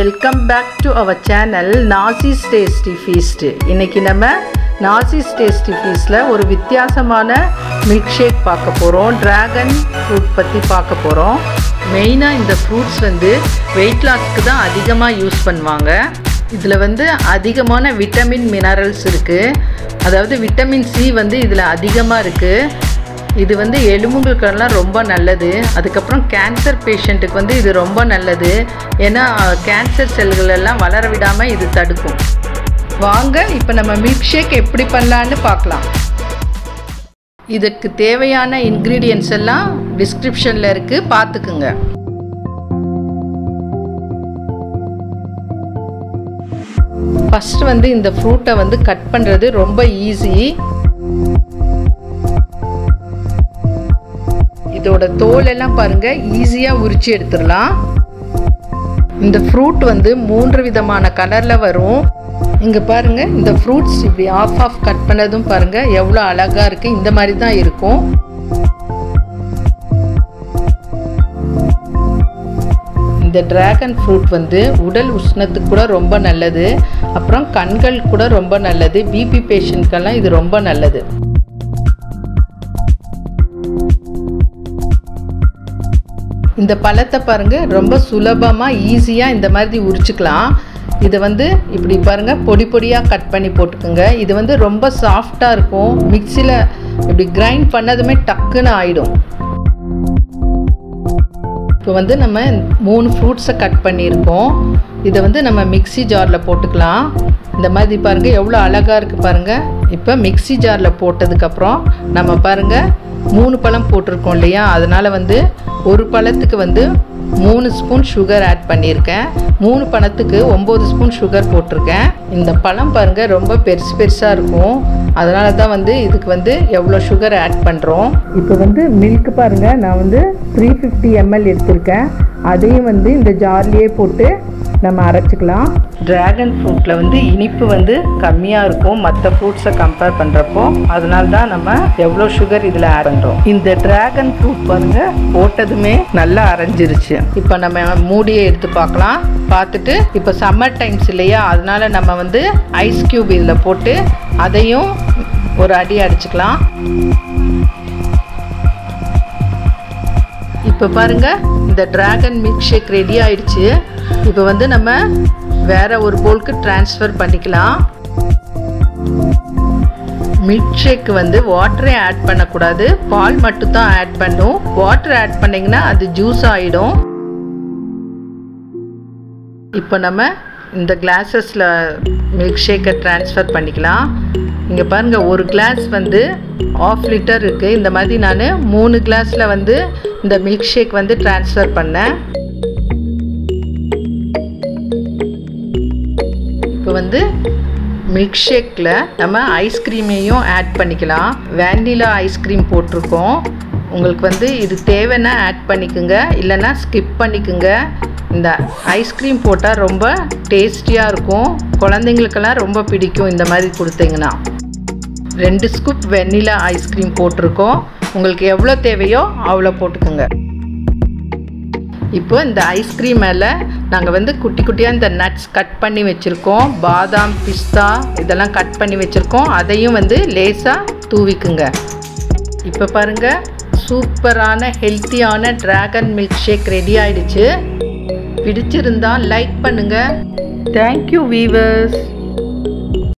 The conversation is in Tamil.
welcome back to our channel நாசிஸ் டேஸ்டி ஃபீஸ்ட் இன்னைக்கு நம்ம நாசிஸ் டேஸ்டி ஃபீஸ்டில் ஒரு வித்தியாசமான மில்க் ஷேக் பார்க்க போகிறோம் ட்ராகன் ஃப்ரூட் பற்றி பார்க்க போகிறோம் மெயினாக இந்த ஃப்ரூட்ஸ் வந்து வெயிட் லாஸ்க்கு தான் அதிகமாக யூஸ் பண்ணுவாங்க இதில் வந்து அதிகமான விட்டமின் மினரல்ஸ் இருக்குது அதாவது விட்டமின் சி வந்து இதில் அதிகமாக இருக்குது இது வந்து எலும்புகளுக்கெல்லாம் ரொம்ப நல்லது அதுக்கப்புறம் கேன்சர் பேஷண்ட்டுக்கு வந்து இது ரொம்ப நல்லது ஏன்னா கேன்சர் செல்கள் எல்லாம் வளர விடாமல் இது தடுக்கும் வாங்க இப்போ நம்ம மில்க் ஷேக் எப்படி பண்ணலான்னு பார்க்கலாம் இதற்கு தேவையான இன்க்ரீடியன்ஸ் எல்லாம் டிஸ்கிரிப்ஷனில் இருக்குது பார்த்துக்குங்க ஃபஸ்ட் வந்து இந்த ஃப்ரூட்டை வந்து கட் பண்ணுறது ரொம்ப ஈஸி இதோட தோல் எல்லாம் பாருங்க ஈஸியாக உரிச்சு எடுத்துடலாம் இந்த ஃப்ரூட் வந்து மூன்று விதமான கலரில் வரும் இங்கே பாருங்க இந்த ஃப்ரூட்ஸ் இப்படி ஆஃப் ஆஃப் கட் பண்ணதும் பாருங்க எவ்வளோ அழகாக இருக்குது இந்த மாதிரி தான் இருக்கும் இந்த டிராகன் ஃப்ரூட் வந்து உடல் உஷ்ணத்துக்கு கூட ரொம்ப நல்லது அப்புறம் கண்கள் கூட ரொம்ப நல்லது பிபி பேஷண்ட்கெல்லாம் இது ரொம்ப நல்லது இந்த பழத்தை பாருங்க ரொம்ப சுலபமாக ஈஸியாக இந்த மாதிரி உரிச்சுக்கலாம் இதை வந்து இப்படி பாருங்க பொடி பொடியாக கட் பண்ணி போட்டுக்கோங்க இது வந்து ரொம்ப சாஃப்டாக இருக்கும் மிக்சியில் இப்படி கிரைண்ட் பண்ணதுமே டக்குன்னு ஆயிடும் இப்போ வந்து நம்ம மூணு ஃப்ரூட்ஸை கட் பண்ணியிருக்கோம் இதை வந்து நம்ம மிக்சி ஜாரில் போட்டுக்கலாம் இந்த மாதிரி பாருங்கள் எவ்வளோ அழகாக இருக்குது பாருங்கள் இப்போ மிக்சி ஜாரில் போட்டதுக்கப்புறம் நம்ம பாருங்கள் மூணு பழம் போட்டிருக்கோம் இல்லையா அதனால் வந்து ஒரு பழத்துக்கு வந்து மூணு ஸ்பூன் சுகர் ஆட் பண்ணியிருக்கேன் மூணு பழத்துக்கு ஒம்பது ஸ்பூன் சுகர் போட்டிருக்கேன் இந்த பழம் பாருங்கள் ரொம்ப பெருசு பெருசாக இருக்கும் அதனால தான் வந்து இதுக்கு வந்து எவ்வளோ சுகர் ஆட் பண்ணுறோம் இப்போ வந்து மில்க் பாருங்கள் நான் வந்து த்ரீ ஃபிஃப்டி எம்எல் எடுத்திருக்கேன் அதையும் வந்து இந்த ஜார்லேயே போட்டு நம்ம அரைச்சிக்கலாம் ட்ராகன் ஃப்ரூட்டில் வந்து இனிப்பு வந்து கம்மியாக இருக்கும் மற்ற ஃப்ரூட்ஸை கம்பேர் பண்ணுறப்போ அதனால தான் நம்ம எவ்வளோ சுகர் இதில் ஆட் பண்ணுறோம் இந்த ட்ராகன் ஃப்ரூட் பாருங்க போட்டதுமே நல்லா அரைஞ்சிருச்சு இப்போ நம்ம மூடியை எடுத்து பார்க்கலாம் பார்த்துட்டு இப்போ சம்மர் டைம்ஸ் இல்லையா அதனால நம்ம வந்து ஐஸ் க்யூப் இதில் போட்டு அதையும் ஒரு அடி அடிச்சுக்கலாம் இப்போ பாருங்க இந்த டிராகன் மில்க் ஷேக் ரெடி ஆயிடுச்சு இப்போ வந்து நம்ம வேற ஒரு போலுக்கு டிரான்ஸ்ஃபர் பண்ணிக்கலாம் மில்க் ஷேக் வந்து வாட்டரே ஆட் பண்ணக்கூடாது பால் மட்டும் தான் ஆட் பண்ணும் வாட்டர் ஆட் பண்ணிங்கன்னா அது ஜூஸ் ஆகிடும் இப்போ நம்ம இந்த கிளாஸஸில் மில்க் ஷேக்கை ட்ரான்ஸ்ஃபர் பண்ணிக்கலாம் இங்கே பாருங்கள் ஒரு கிளாஸ் வந்து ஆஃப் லிட்டர் இருக்குது இந்த மாதிரி நான் மூணு கிளாஸில் வந்து இந்த மில்க் ஷேக் வந்து ட்ரான்ஸ்ஃபர் பண்ணேன் இப்போ வந்து மில்க் ஷேக்கில் நம்ம ஐஸ்கிரீமையும் ஆட் பண்ணிக்கலாம் வேண்டிலா ஐஸ்கிரீம் போட்டிருக்கோம் உங்களுக்கு வந்து இது தேவைன்னா ஆட் பண்ணிக்கோங்க இல்லைன்னா ஸ்கிப் பண்ணிக்கோங்க இந்த ஐஸ்கிரீம் போட்டால் ரொம்ப டேஸ்டியாக இருக்கும் குழந்தைங்களுக்கெல்லாம் ரொம்ப பிடிக்கும் இந்த மாதிரி கொடுத்தீங்கன்னா ரெண்டு ஸ்கூப் வெண்ணிலா ஐஸ்கிரீம் போட்டிருக்கோம் உங்களுக்கு எவ்வளோ தேவையோ அவ்வளோ போட்டுக்கோங்க இப்போ இந்த ஐஸ்கிரீம் மேலே நாங்கள் வந்து குட்டி குட்டியாக இந்த நட்ஸ் கட் பண்ணி வச்சுருக்கோம் பாதாம் பிஸ்தா இதெல்லாம் கட் பண்ணி வச்சுருக்கோம் அதையும் வந்து லேசாக தூவிக்குங்க இப்போ பாருங்கள் சூப்பரான ஹெல்த்தியான ட்ராகன் மில்க் ஷேக் ரெடி ஆயிடுச்சு பிடிச்சிருந்தா லைக் பண்ணுங்கள் தேங்க்யூ வீவர்ஸ்